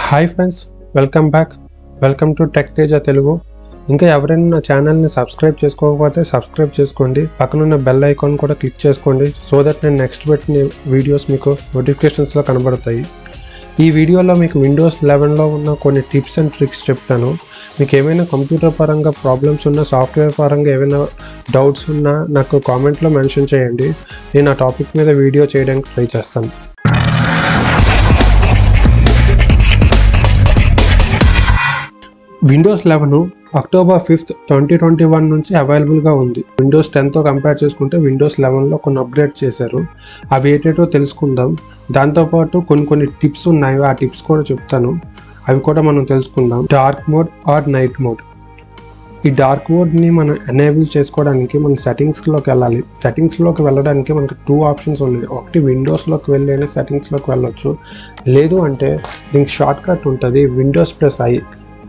hi friends welcome back welcome to tech Teja Telugu ఇంకా ఎవరైనా నా ఛానల్ని సబ్స్క్రైబ్ చేసుకోకపోతే సబ్స్క్రైబ్ చేసుకోండి పక్కనున్న బెల్ ఐకాన్ కూడా క్లిక్ చేసుకోండి సో దట్ నేను నెక్స్ట్ పెట్టిన వీడియోస్ మీకు నోటిఫికేషన్స్లో కనబడతాయి ఈ వీడియోలో మీకు విండోస్ లెవెన్లో ఉన్న కొన్ని టిప్స్ అండ్ ట్రిక్స్ చెప్తాను మీకు ఏమైనా కంప్యూటర్ పరంగా ప్రాబ్లమ్స్ ఉన్నా సాఫ్ట్వేర్ పరంగా ఏమైనా డౌట్స్ ఉన్నా నాకు కామెంట్లో మెన్షన్ చేయండి నేను ఆ టాపిక్ మీద వీడియో చేయడానికి ట్రై చేస్తాను Windows eleven October fifth twenty twenty one నుంచి అవైలబుల్గా ఉంది విండోస్ టెన్తో కంపేర్ చేసుకుంటే విండోస్ లెవెన్లో కొన్ని అప్గ్రేడ్ చేశారు అవి ఏంటేటో తెలుసుకుందాం దాంతోపాటు కొన్ని కొన్ని టిప్స్ ఉన్నాయి ఆ టిప్స్ కూడా చెప్తాను అవి కూడా మనం తెలుసుకుందాం dark mode or night mode ఈ డార్క్ మోడ్ని మనం ఎనేబుల్ చేసుకోవడానికి మనం సెట్టింగ్స్లోకి వెళ్ళాలి సెట్టింగ్స్లోకి వెళ్ళడానికి మనకి టూ ఆప్షన్స్ ఉన్నాయి ఒకటి విండోస్లోకి వెళ్ళి సెట్టింగ్స్లోకి వెళ్ళొచ్చు లేదు అంటే దీనికి షార్ట్ కట్ ఉంటుంది విండోస్ ప్లస్ ఐ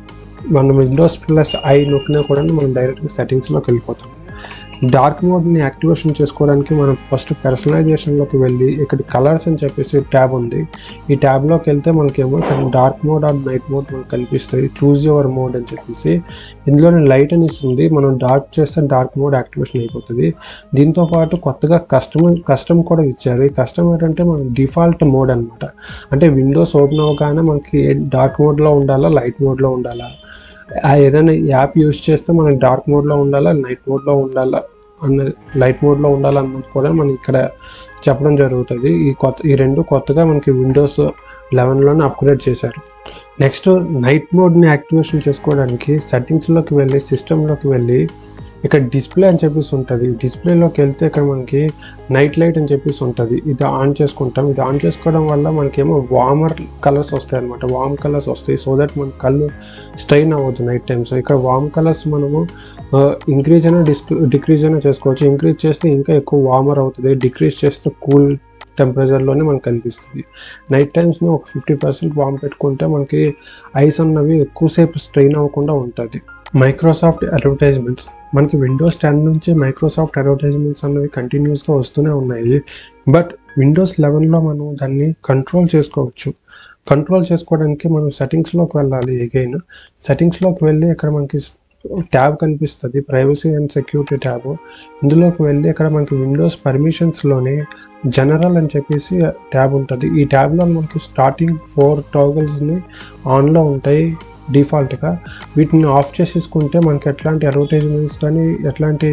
మనం విండోస్ ప్లస్ ఐ నొక్కినా కూడా మనం డైరెక్ట్గా సెట్టింగ్స్లోకి వెళ్ళిపోతాం డార్క్ మోడ్ని యాక్టివేషన్ చేసుకోవడానికి మనం ఫస్ట్ పర్సనలైజేషన్లోకి వెళ్ళి ఇక్కడ కలర్స్ అని చెప్పేసి ట్యాబ్ ఉంది ఈ ట్యాబ్లోకి వెళ్తే మనకేమో ఇక్కడ dark mode or night mode మనకు కనిపిస్తుంది చూజ్ యువర్ మోడ్ అని చెప్పేసి ఇందులోనే లైట్ అని ఇస్తుంది మనం డార్క్ చేస్తే డార్క్ మోడ్ యాక్టివేషన్ అయిపోతుంది దీంతో పాటు కొత్తగా కస్టమ్ కస్టమ్ కూడా ఇచ్చారు ఈ కస్టమ్ ఏంటంటే మన డిఫాల్ట్ మోడ్ అనమాట అంటే విండోస్ ఓపెన్ అవ్వగానే మనకి డార్క్ మోడ్లో ఉండాలా లైట్ మోడ్లో ఉండాలా ఆ ఏదైనా యాప్ యూజ్ చేస్తే మనకి డార్క్ మోడ్లో ఉండాలా నైట్ మోడ్లో ఉండాలా అన్న లైట్ మోడ్లో ఉండాలన్నది కూడా మనం ఇక్కడ చెప్పడం జరుగుతుంది ఈ కొత్త ఈ రెండు కొత్తగా మనకి విండోస్ లెవెన్లోనే అప్గ్రేడ్ చేశారు నెక్స్ట్ నైట్ మోడ్ని యాక్టివేషన్ చేసుకోవడానికి సెట్టింగ్స్లోకి వెళ్ళి సిస్టంలోకి వెళ్ళి ఇక్కడ డిస్ప్లే అని చెప్పేసి ఉంటుంది డిస్ప్లేలోకి వెళ్తే ఇక్కడ మనకి నైట్ లైట్ అని చెప్పేసి ఉంటుంది ఇది ఆన్ చేసుకుంటాం ఇది ఆన్ చేసుకోవడం వల్ల మనకేమో వార్మర్ కలర్స్ వస్తాయి అనమాట వామ్ కలర్స్ వస్తాయి సో దట్ మన కళ్ళు స్ట్రెయిన్ అవ్వద్దు నైట్ టైమ్స్ ఇక్కడ వామ్ కలర్స్ మనము ఇంక్రీజ్ అయినా డిస్ డిక్రీజ్ అయినా చేసుకోవచ్చు ఇంక్రీజ్ చేస్తే ఇంకా ఎక్కువ వార్మర్ అవుతుంది డిక్రీజ్ చేస్తే కూల్ టెంపరేచర్లోనే మనకు కనిపిస్తుంది నైట్ టైమ్స్ని ఒక ఫిఫ్టీ పర్సెంట్ వామ్ పెట్టుకుంటే మనకి ఐస్ అన్నవి ఎక్కువసేపు స్ట్రెయిన్ అవ్వకుండా ఉంటుంది మైక్రోసాఫ్ట్ అడ్వర్టైజ్మెంట్స్ మనకి విండోస్ టెన్ నుంచి మైక్రోసాఫ్ట్ అడ్వర్టైజ్మెంట్స్ అన్నవి కంటిన్యూస్గా వస్తూనే ఉన్నాయి బట్ విండోస్ లెవెన్లో మనం దాన్ని కంట్రోల్ చేసుకోవచ్చు కంట్రోల్ చేసుకోవడానికి మనం సెట్టింగ్స్లోకి వెళ్ళాలి ఎగైన్ సెట్టింగ్స్లోకి వెళ్ళి ఇక్కడ మనకి ట్యాబ్ కనిపిస్తుంది ప్రైవసీ అండ్ సెక్యూరిటీ ట్యాబ్ ఇందులోకి వెళ్ళి ఇక్కడ మనకి విండోస్ పర్మిషన్స్లోనే జనరల్ అని చెప్పేసి ట్యాబ్ ఉంటుంది ఈ ట్యాబ్లో మనకి స్టార్టింగ్ ఫోర్ టాగల్స్ని ఆన్లో ఉంటాయి డిఫాల్ట్గా వీటిని ఆఫ్ చేసేసుకుంటే మనకి ఎట్లాంటి అడ్వర్టైజ్మెంట్స్ కానీ ఎట్లాంటి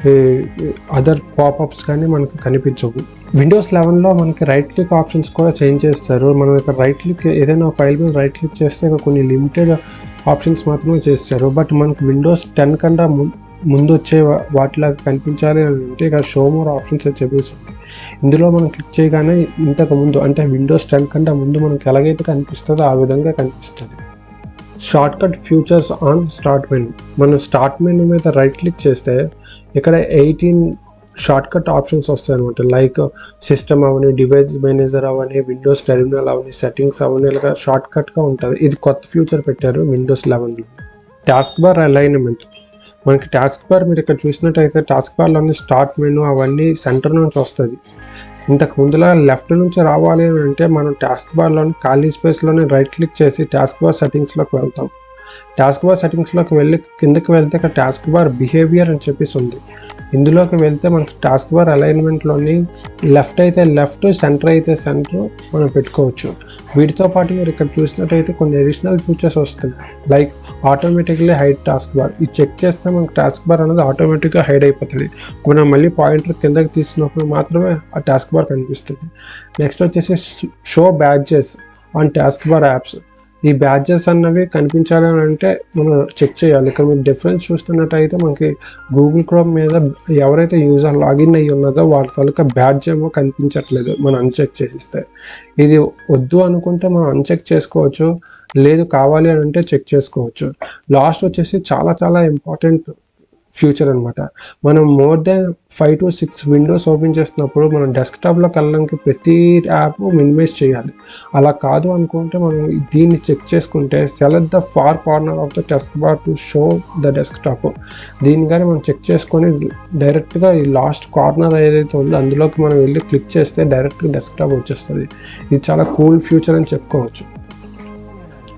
అదర్ పాపప్స్ కానీ మనకి కనిపించవు విండోస్ లెవెన్లో మనకి రైట్ క్లిక్ ఆప్షన్స్ కూడా చేంజ్ చేస్తారు మనం ఇక్కడ రైట్ క్లిక్ ఏదైనా ఫైల్ మీద రైట్ క్లిక్ చేస్తే ఇక్కడ కొన్ని లిమిటెడ్ ఆప్షన్స్ మాత్రమే చేస్తారు బట్ మనకి విండోస్ టెన్ కన్నా ముందు వచ్చే వాటిలాగా కనిపించాలి అని అంటే ఇక షో మోర్ ఆప్షన్స్ అని చెప్పేసి ఇందులో మనం క్లిక్ చేయగానే ఇంతకు ముందు అంటే విండోస్ టెన్ కంటే ముందు మనకి ఎలాగైతే కనిపిస్తుందో ఆ విధంగా కనిపిస్తుంది shortcut features on start menu మనం స్టార్ట్ మెనూ మీద రైట్ క్లిక్ చేస్తే ఇక్కడ ఎయిటీన్ షార్ట్ కట్ ఆప్షన్స్ వస్తాయి అనమాట లైక్ సిస్టమ్ అవని డివైస్ మేనేజర్ అవని విండోస్ టెర్మినల్ అవని సెట్టింగ్స్ అవని ఇలాగా షార్ట్ కట్గా ఉంటుంది ఇది కొత్త ఫ్యూచర్ పెట్టారు విండోస్ లెవెన్లో టాస్క్ బార్ అలైన్మెంట్ మనకి టాస్క్ బార్ మీరు ఇక్కడ చూసినట్టయితే టాస్క్ బార్లోని స్టార్ట్ మెనూ అవన్నీ సెంటర్ నుంచి వస్తుంది ఇంతకు ముందులా లెఫ్ట్ నుంచి రావాలి అని అంటే మనం టాస్క్ బార్లోని ఖాళీ స్పేస్లోనే రైట్ క్లిక్ చేసి టాస్క్ బార్ సెట్టింగ్స్లోకి వెళ్తాం టాస్క్ బార్ సెట్టింగ్స్లోకి వెళ్ళి కిందకి వెళ్తే ఇక్కడ టాస్క్ బార్ బిహేవియర్ అని చెప్పేసి ఉంది ఇందులోకి వెళ్తే మనకి టాస్క్ బార్ అలైన్మెంట్లోని లెఫ్ట్ అయితే లెఫ్ట్ సెంటర్ అయితే సెంటర్ మనం పెట్టుకోవచ్చు వీటితో పాటు మీరు ఇక్కడ చూసినట్టయితే కొన్ని అడిషనల్ ఫీచర్స్ వస్తాయి like automatically hide taskbar ఇది చెక్ చేస్తే మనకు టాస్క్ బార్ అనేది ఆటోమేటిక్గా హైడ్ అయిపోతుంది మనం మళ్ళీ పాయింటర్ కిందకి తీసినప్పుడు మాత్రమే ఆ టాస్క్ బార్ కనిపిస్తుంది నెక్స్ట్ వచ్చేసి show badges on taskbar apps ఈ బ్యాడ్జెస్ అన్నవి కనిపించాలి అని అంటే మనం చెక్ చేయాలి ఇక్కడ మీరు డిఫరెన్స్ చూస్తున్నట్టయితే మనకి గూగుల్ క్రోమ్ మీద ఎవరైతే యూజర్ లాగిన్ అయ్యి ఉన్నదో వాళ్ళ తాలూకా బ్యాడ్జ్ ఏమో కనిపించట్లేదు మనం అన్చెక్ చేసిస్తే ఇది వద్దు అనుకుంటే మనం అన్చెక్ చేసుకోవచ్చు లేదు కావాలి అని అంటే చెక్ చేసుకోవచ్చు లాస్ట్ వచ్చేసి చాలా చాలా ఇంపార్టెంట్ ఫ్యూచర్ అనమాట మనం more than five to six windows open చేసినప్పుడు మనం డెస్క్టాప్లోకి వెళ్ళడానికి ప్రతి యాప్ మినిమైజ్ చేయాలి అలా కాదు అనుకుంటే మనం దీన్ని చెక్ చేసుకుంటే select the far corner of the desk bar to show the desktop దీన్ని కానీ మనం చెక్ చేసుకొని డైరెక్ట్గా ఈ లాస్ట్ కార్నర్ ఏదైతే ఉందో అందులోకి మనం వెళ్ళి క్లిక్ చేస్తే డైరెక్ట్గా డెస్క్టాప్ వచ్చేస్తుంది ఇది చాలా కూల్ ఫ్యూచర్ అని చెప్పుకోవచ్చు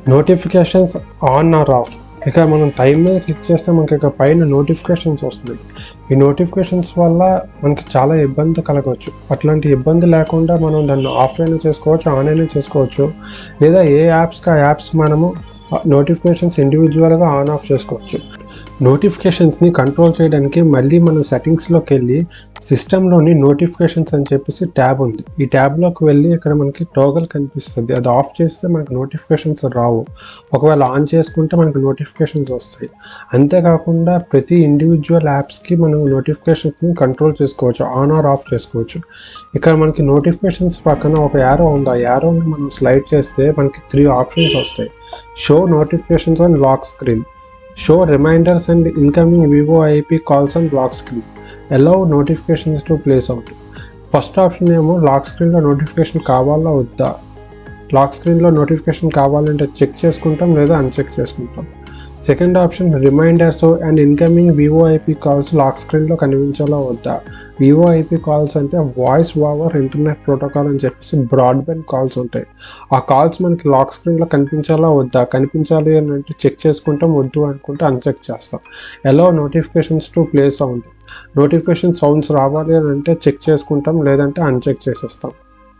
నోటిఫికేషన్స్ ఆన్ ఆర్ ఆఫ్ ఇక మనం టైం మీద క్లిక్ చేస్తే మనకి ఇక పైన నోటిఫికేషన్స్ వస్తున్నాయి ఈ నోటిఫికేషన్స్ వల్ల మనకి చాలా ఇబ్బంది కలగవచ్చు అట్లాంటి ఇబ్బంది లేకుండా మనం దాన్ని ఆఫ్లైన్ చేసుకోవచ్చు ఆన్లైన్ చేసుకోవచ్చు లేదా ఏ యాప్స్కి ఆ యాప్స్ మనము నోటిఫికేషన్స్ ఇండివిజువల్గా ఆన్ ఆఫ్ చేసుకోవచ్చు నోటిఫికేషన్స్ని కంట్రోల్ చేయడానికి మళ్ళీ మనం సెట్టింగ్స్లోకి వెళ్ళి సిస్టంలోని నోటిఫికేషన్స్ అని చెప్పేసి ట్యాబ్ ఉంది ఈ ట్యాబ్లోకి వెళ్ళి ఇక్కడ మనకి టోగల్ కనిపిస్తుంది అది ఆఫ్ చేస్తే మనకి నోటిఫికేషన్స్ రావు ఒకవేళ ఆన్ చేసుకుంటే మనకి నోటిఫికేషన్స్ వస్తాయి అంతేకాకుండా ప్రతి ఇండివిజువల్ యాప్స్కి మనం నోటిఫికేషన్స్ని కంట్రోల్ చేసుకోవచ్చు ఆన్ ఆర్ ఆఫ్ చేసుకోవచ్చు ఇక్కడ మనకి నోటిఫికేషన్స్ పక్కన ఒక యారో ఉంది ఆ యారోని మనం స్లైడ్ చేస్తే మనకి త్రీ ఆప్షన్స్ వస్తాయి show notifications on lock screen show reminders and incoming VoIP calls and lock screen allow notifications to play అవుట్ ఫస్ట్ ఆప్షన్ ఏమో లాక్ స్క్రీన్లో నోటిఫికేషన్ కావాలా వద్దా లాక్ స్క్రీన్లో నోటిఫికేషన్ కావాలంటే చెక్ చేసుకుంటాం లేదా అన్చెక్ చేసుకుంటాం second option reminders and incoming VoIP calls lock స్క్రీన్లో కనిపించాలా వద్దా వివో ఐపీ కాల్స్ అంటే వాయిస్ ఓవర్ ఇంటర్నెట్ ప్రోటోకాల్ అని చెప్పేసి బ్రాడ్బ్యాండ్ కాల్స్ ఉంటాయి ఆ కాల్స్ మనకి లాక్ స్క్రీన్లో కనిపించాలా వద్దా కనిపించాలి అని అంటే చెక్ చేసుకుంటాం వద్దు అనుకుంటే అన్చెక్ చేస్తాం ఎలా నోటిఫికేషన్స్ టు ప్లేస్ అవుట్ నోటిఫికేషన్ సౌండ్స్ రావాలి అని అంటే చెక్ చేసుకుంటాం లేదంటే అన్చెక్ చేసేస్తాం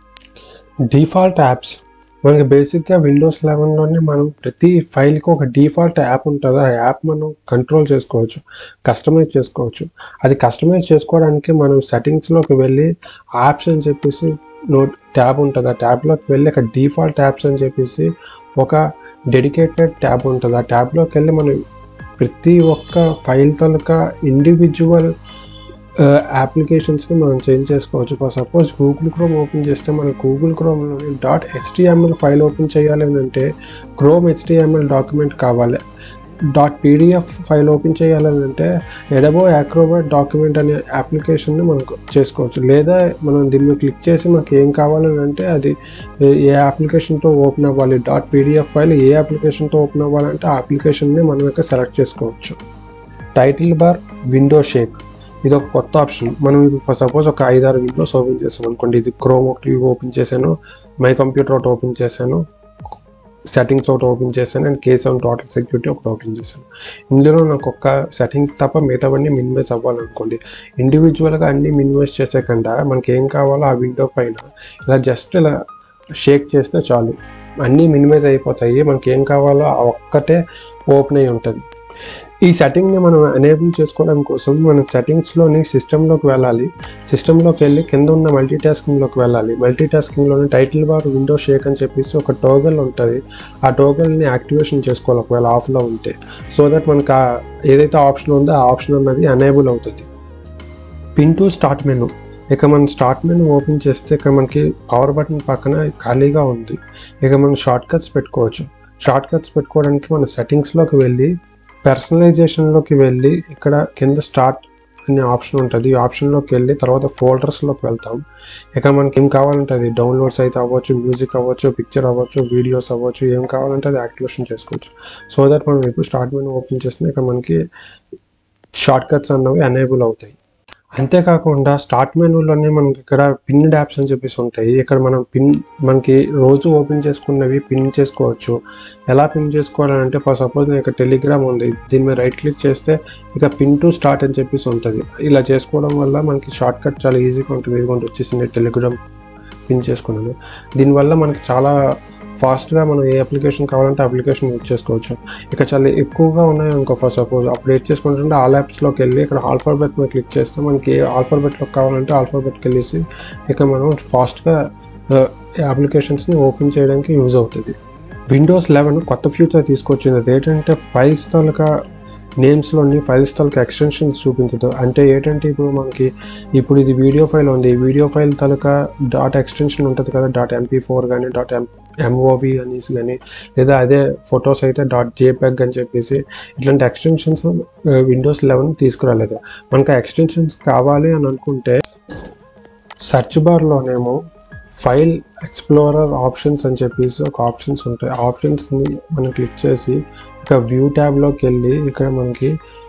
డిఫాల్ట్ యాప్స్ మనకి బేసిక్గా విండోస్ లెవెన్లోనే మనం ప్రతి ఫైల్కి ఒక డిఫాల్ట్ యాప్ ఉంటుంది ఆ యాప్ మనం కంట్రోల్ చేసుకోవచ్చు కస్టమైజ్ చేసుకోవచ్చు అది కస్టమైజ్ చేసుకోవడానికి మనం సెట్టింగ్స్లోకి వెళ్ళి యాప్స్ అని చెప్పేసి నోట్ ట్యాబ్ ఉంటుంది ఆ ట్యాబ్లోకి వెళ్ళి అక్కడ డిఫాల్ట్ యాప్స్ అని చెప్పేసి ఒక డెడికేటెడ్ ట్యాబ్ ఉంటుంది ఆ ట్యాబ్లోకి వెళ్ళి మనం ప్రతి ఒక్క ఫైల్ తాలూకా ఇండివిజువల్ అప్లికేషన్స్ని మనం చేంజ్ చేసుకోవచ్చు for suppose Google Chrome open చేస్తే మన గూగుల్ క్రోమ్లోని డాట్ హెచ్టిఎంఎల్ ఫైల్ ఓపెన్ చేయాలి అని అంటే క్రోమ్ హెచ్టిఎంఎల్ డాక్యుమెంట్ కావాలి డాట్ పీడిఎఫ్ ఫైల్ ఓపెన్ చేయాలని అంటే ఎడబో యాక్రోబాట్ డాక్యుమెంట్ అనే అప్లికేషన్ని మనం చేసుకోవచ్చు లేదా మనం దీని మీద క్లిక్ చేసి మనకి ఏం కావాలని అంటే అది ఏ అప్లికేషన్తో ఓపెన్ అవ్వాలి డాట్ పీడిఎఫ్ ఫైల్ ఏ అప్లికేషన్తో ఓపెన్ అవ్వాలంటే ఆ అప్లికేషన్ని మనం ఇక్కడ సెలెక్ట్ చేసుకోవచ్చు టైటిల్ బార్ విండో షేక్ ఇది ఒక కొత్త ఆప్షన్ మనం ఇప్పుడు సపోజ్ ఒక ఐదారు విండోస్ ఓపెన్ చేసాం అనుకోండి ఇది క్రోమ్ ఒకటి ఓపెన్ చేశాను మై కంప్యూటర్ ఒకటి ఓపెన్ చేశాను సెట్టింగ్స్ ఒకటి ఓపెన్ చేశాను అండ్ కేస్ ఆన్ టోటల్ సెక్యూరిటీ ఒకటి ఓపెన్ చేశాను ఇందులో నాకు ఒక్క సెట్టింగ్స్ తప్ప మిగతావన్నీ మినిమైజ్ అవ్వాలనుకోండి ఇండివిజువల్గా అన్ని మినిమైజ్ చేసేకుండా మనకి ఏం కావాలో ఆ విండో పైన ఇలా జస్ట్ ఇలా షేక్ చేస్తే చాలు అన్నీ మినిమైజ్ అయిపోతాయి మనకి ఏం కావాలో ఆ ఒక్కటే ఓపెన్ అయి ఉంటుంది ఈ సెట్టింగ్ని మనం ఎనేబుల్ చేసుకోవడం కోసం మనం సెట్టింగ్స్లోని సిస్టంలోకి వెళ్ళాలి సిస్టంలోకి వెళ్ళి కింద ఉన్న మల్టీ టాస్కింగ్లోకి వెళ్ళాలి మల్టీ టాస్కింగ్లోని టైటిల్ బార్ విండో షేక్ అని చెప్పేసి ఒక టోగల్ ఉంటుంది ఆ టోగల్ని యాక్టివేషన్ చేసుకోవాలి ఒకవేళ ఆఫ్లో ఉంటే సో దట్ మనకు ఆ ఏదైతే ఆప్షన్ ఉందో ఆ ఆప్షన్ అన్నది ఎనేబుల్ అవుతుంది పిన్ టు స్టార్ట్ మెనూ ఇక మనం స్టార్ట్ మెనూ ఓపెన్ చేస్తే ఇక్కడ మనకి పవర్ బటన్ పక్కన ఖాళీగా ఉంది ఇక మనం షార్ట్ కట్స్ పెట్టుకోవచ్చు షార్ట్ కట్స్ పెట్టుకోవడానికి మన సెట్టింగ్స్లోకి వెళ్ళి పర్సనలైజేషన్లోకి వెళ్ళి ఇక్కడ కింద స్టార్ట్ అనే ఆప్షన్ ఉంటుంది ఈ ఆప్షన్లోకి వెళ్ళి తర్వాత ఫోల్డర్స్లోకి వెళ్తాం ఇక్కడ మనకి ఏం కావాలంటే అది డౌన్లోడ్స్ అయితే అవ్వచ్చు మ్యూజిక్ అవ్వచ్చు పిక్చర్ అవ్వచ్చు వీడియోస్ అవ్వచ్చు ఏం కావాలంటే అది యాక్టివేషన్ చేసుకోవచ్చు సో దట్ మనం ఇప్పుడు స్టార్ట్ మెనూ ఓపెన్ చేస్తే ఇక్కడ మనకి షార్ట్ కట్స్ అన్నవి ఎనేబుల్ అవుతాయి అంతేకాకుండా స్టార్ట్ మెనూలోనే మనకి ఇక్కడ పిన్ యాప్స్ అని చెప్పేసి ఉంటాయి ఇక్కడ మనం పిన్ మనకి రోజు ఓపెన్ చేసుకున్నవి పిన్ చేసుకోవచ్చు ఎలా పిన్ చేసుకోవాలంటే ఫర్ సపోజ్ నేను ఇక్కడ టెలిగ్రామ్ ఉంది దీని మీద రైట్ క్లిక్ చేస్తే ఇక పిన్ టు స్టార్ట్ అని చెప్పేసి ఉంటుంది ఇలా చేసుకోవడం వల్ల మనకి షార్ట్ కట్ చాలా ఈజీగా ఉంటుంది ఇదిగోండి వచ్చేసింది టెలిగ్రామ్ పిన్ చేసుకున్నాను దీనివల్ల మనకి చాలా ఫాస్ట్గా మనం ఏ అప్లికేషన్ కావాలంటే అప్లికేషన్ యూజ్ చేసుకోవచ్చు ఇక చాలా ఎక్కువగా ఉన్నాయి అనుకో ఫర్ సపోజ్ అప్పుడు ఏం చేసుకుంటుంటే ఆల్ యాప్స్లోకి వెళ్ళి ఇక్కడ ఆల్ఫాబెట్ మీద క్లిక్ చేస్తే మనకి ఏ ఆల్ఫాబెట్లో కావాలంటే ఆల్ఫాబెట్కి వెళ్ళేసి ఇక మనం ఫాస్ట్గా అప్లికేషన్స్ని ఓపెన్ చేయడానికి యూజ్ అవుతుంది విండోస్ లెవెన్ కొత్త ఫ్యూచర్ తీసుకొచ్చింది అది ఏంటంటే ఫైల్స్ తాలూకా నేమ్స్లోని ఫైల్స్ తాలూకా ఎక్స్టెన్షన్స్ చూపించదు అంటే ఏంటంటే ఇప్పుడు మనకి ఇప్పుడు ఇది వీడియో ఫైల్ ఉంది ఈ వీడియో ఫైల్ తాలూకా డాట్ ఎక్స్టెన్షన్ ఉంటుంది కదా డాట్ ఎంపీ ఫోర్ కానీ డాట్ ఎం ఎంఓవి అనేసి కానీ లేదా అదే ఫొటోస్ అయితే డాట్ జేపెగ్ అని చెప్పేసి ఇట్లాంటి ఎక్స్టెన్షన్స్ విండోస్ లెవెన్ తీసుకురాలేదు మనకు ఆ ఎక్స్టెన్షన్స్ కావాలి అని అనుకుంటే సెర్చ్ బార్లోనేమో ఫైల్ ఎక్స్ప్లోరర్ ఆప్షన్స్ అని చెప్పేసి ఒక ఆప్షన్స్ ఉంటాయి ఆ ఆప్షన్స్ని మనం క్లిక్ చేసి ఇక వ్యూ ట్యాబ్లోకి వెళ్ళి ఇక్కడ మనకి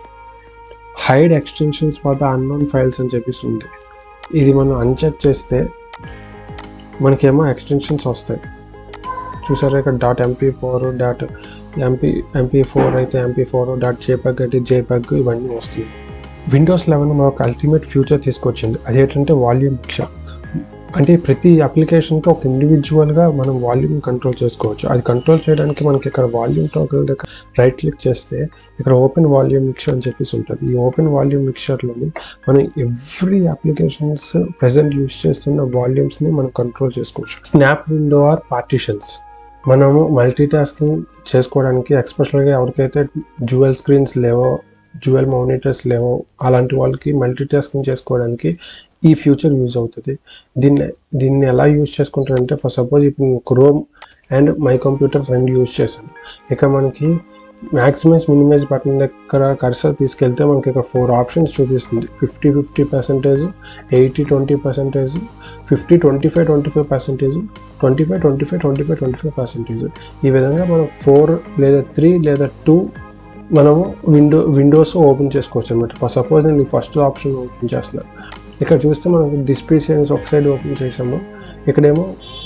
hide extensions for the unknown files అని చెప్పేసి ఉంది ఇది మనం అన్చెక్ చేస్తే మనకేమో ఎక్స్టెన్షన్స్ వస్తాయి చూసారా ఇక్కడ dot MP four dot MP MP four అయితే ఎంపీ ఫోర్ డాట్ జేపగ్ అయితే జేపగ్ ఇవన్నీ వస్తాయి విండోస్ లెవెన్ మనకు అల్టిమేట్ ఫ్యూచర్ తీసుకొచ్చింది అదేంటంటే వాల్యూమ్ భిక్ష అంటే ప్రతి అప్లికేషన్కి ఒక ఇండివిజువల్గా మనం వాల్యూమ్ కంట్రోల్ చేసుకోవచ్చు అది కంట్రోల్ చేయడానికి మనకి ఇక్కడ వాల్యూమ్ టోకల్ దగ్గర రైట్ క్లిక్ చేస్తే ఇక్కడ ఓపెన్ వాల్యూమ్ మిక్చర్ అని చెప్పేసి ఉంటుంది ఈ ఓపెన్ వాల్యూమ్ మిక్చర్లోని మనం ఎవ్రీ అప్లికేషన్స్ ప్రజెంట్ యూస్ చేస్తున్న వాల్యూమ్స్ని మనం కంట్రోల్ చేసుకోవచ్చు స్నాప్ విండో ఆర్ పార్టీషన్స్ మనము మల్టీ టాస్కింగ్ చేసుకోవడానికి ఎక్స్పెషల్గా ఎవరికైతే జ్యువెల్ స్క్రీన్స్ లేవో జ్యువెల్ మానిటర్స్ లేవో అలాంటి వాళ్ళకి మల్టీ టాస్కింగ్ చేసుకోవడానికి ఈ ఫ్యూచర్ యూజ్ అవుతుంది దీన్ని దీన్ని ఎలా యూజ్ చేసుకుంటారంటే ఫర్ సపోజ్ ఇప్పుడు క్రోమ్ అండ్ మై కంప్యూటర్ రెండు యూజ్ చేశాను ఇక మనకి మ్యాక్సిమైజ్ మినిమైజ్ బటన్ దగ్గర కర్సర్ తీసుకెళ్తే మనకి ఇక్కడ ఫోర్ ఆప్షన్స్ చూపిస్తుంది fifty fifty percentage eighty twenty percentage fifty twenty five twenty five percentage twenty five twenty five twenty five twenty five percentage ఈ విధంగా మనం ఫోర్ లేదా త్రీ లేదా టూ మనము విండో విండోస్ ఓపెన్ చేసుకోవచ్చు అనమాట ఫర్ సపోజ్ నేను ఫస్ట్ ఆప్షన్ ఓపెన్ చేస్తున్నాను ఇక్కడ చూస్తే మనకు డిస్ప్లేషన్స్ ఒక సైడ్ ఓపెన్ చేసాము ఇక్కడేమో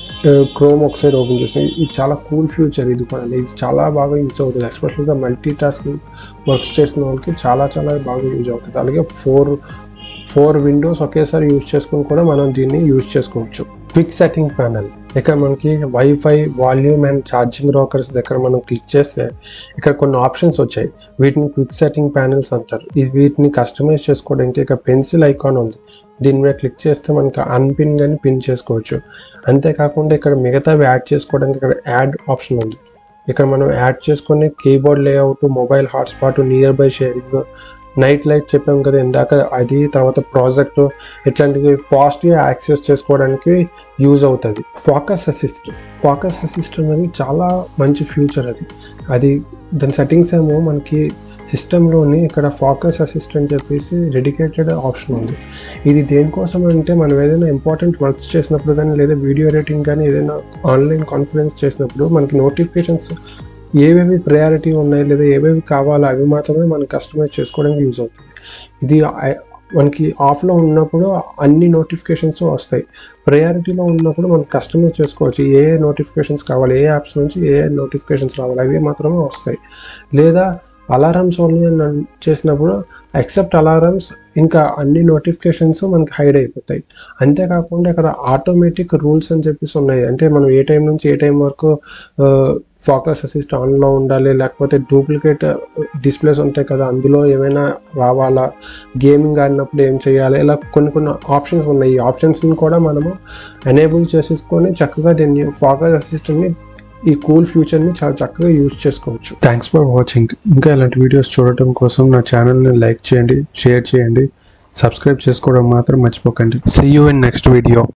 క్రోమ్ ఒక సైడ్ ఓపెన్ చేసాం ఇది చాలా కూల్ ఫ్యూచర్ ఇది కూడా ఇది చాలా బాగా యూజ్ అవుతుంది ఎస్పెషల్గా మల్టీ టాస్కింగ్ వర్క్స్ చేసిన వాళ్ళకి చాలా చాలా బాగా యూజ్ అవుతుంది అలాగే ఫోర్ ఫోర్ విండోస్ ఒకేసారి యూజ్ చేసుకుని కూడా మనం దీన్ని యూజ్ చేసుకోవచ్చు క్విక్ సెట్టింగ్ ప్యానల్ ఇక్కడ మనకి వైఫై వాల్యూమ్ అండ్ ఛార్జింగ్ రోకర్స్ దగ్గర మనం క్లిక్ చేస్తే ఇక్కడ కొన్ని ఆప్షన్స్ వచ్చాయి వీటిని క్విక్ సెట్టింగ్ ప్యానల్స్ అంటారు ఇది వీటిని కస్టమైజ్ చేసుకోవడానికి ఇక్కడ పెన్సిల్ ఐకాన్ ఉంది దీని మీద క్లిక్ చేస్తే మనకి అన్పిన్ కానీ పిన్ చేసుకోవచ్చు అంతేకాకుండా ఇక్కడ మిగతావి యాడ్ చేసుకోవడానికి ఇక్కడ యాడ్ ఆప్షన్ ఉంది ఇక్కడ మనం యాడ్ చేసుకునే keyboard layout mobile hotspot nearby sharing night light చెప్పాం కదా ఇందాక అది తర్వాత ప్రాజెక్ట్ ఇట్లాంటివి ఫాస్ట్గా యాక్సెస్ చేసుకోవడానికి యూజ్ అవుతుంది ఫోకస్ అసిస్ట్ ఫోకస్ అసిస్ట్ అనేది చాలా మంచి ఫ్యూచర్ అది అది దాని సెట్టింగ్స్ ఏమో మనకి సిస్టంలోని ఇక్కడ ఫోకస్ అసిస్ట్ అని చెప్పేసి డెడికేటెడ్ ఆప్షన్ ఉంది ఇది దేనికోసం అంటే మనం ఏదైనా ఇంపార్టెంట్ వర్క్స్ చేసినప్పుడు కానీ లేదా వీడియో ఎడిటింగ్ కానీ ఏదైనా ఆన్లైన్ కాన్ఫరెన్స్ చేసినప్పుడు మనకి నోటిఫికేషన్స్ ఏవేవి ప్రయారిటీ ఉన్నాయి లేదా ఏవేవి కావాలో అవి మాత్రమే మనం కస్టమైజ్ చేసుకోవడానికి యూజ్ అవుతుంది ఇది ఆ- మనకి ఆఫ్లో ఉన్నప్పుడు అన్ని నోటిఫికేషన్స్ వస్తాయి ప్రయారిటీలో ఉన్నప్పుడు మనం కస్టమైజ్ చేసుకోవచ్చు ఏ ఏ నోటిఫికేషన్స్ కావాలి ఏ యాప్స్ నుంచి ఏ ఏ నోటిఫికేషన్స్ రావాలి అవి మాత్రమే వస్తాయి లేదా అలారమ్స్ ఓన్లీ అని అన్- చేసినప్పుడు ఎక్సెప్ట్ అలారమ్స్ ఇంకా అన్ని నోటిఫికేషన్స్ మనకి హైడ్ అయిపోతాయి అంతేకాకుండా ఇక్కడ ఆటోమేటిక్ రూల్స్ అని చెప్పేసి ఉన్నాయి అంటే మనం ఏ టైం నుంచి ఏ టైం వరకు ఫోకస్ అసిస్ట్ ఆన్లో ఉండాలి లేకపోతే డూప్లికేట్ డిస్ప్లేస్ ఉంటాయి కదా అందులో ఏమైనా రావాలా గేమింగ్ ఆడినప్పుడు ఏం చేయాలి ఇలా కొన్ని కొన్ని ఆప్షన్స్ ఉన్నాయి ఈ ఆప్షన్స్ని కూడా మనము ఎనేబుల్ చేసేసుకొని చక్కగా దీన్ని ఫోకస్ అసిస్టెంట్ని ఈ కూల్ ఫ్యూచర్ని చాలా చక్కగా యూజ్ చేసుకోవచ్చు థ్యాంక్స్ ఫర్ వాచింగ్ ఇంకా ఇలాంటి వీడియోస్ చూడటం కోసం నా ఛానల్ని లైక్ చేయండి షేర్ చేయండి సబ్స్క్రైబ్ చేసుకోవడం మాత్రం మర్చిపోకండి see you in next video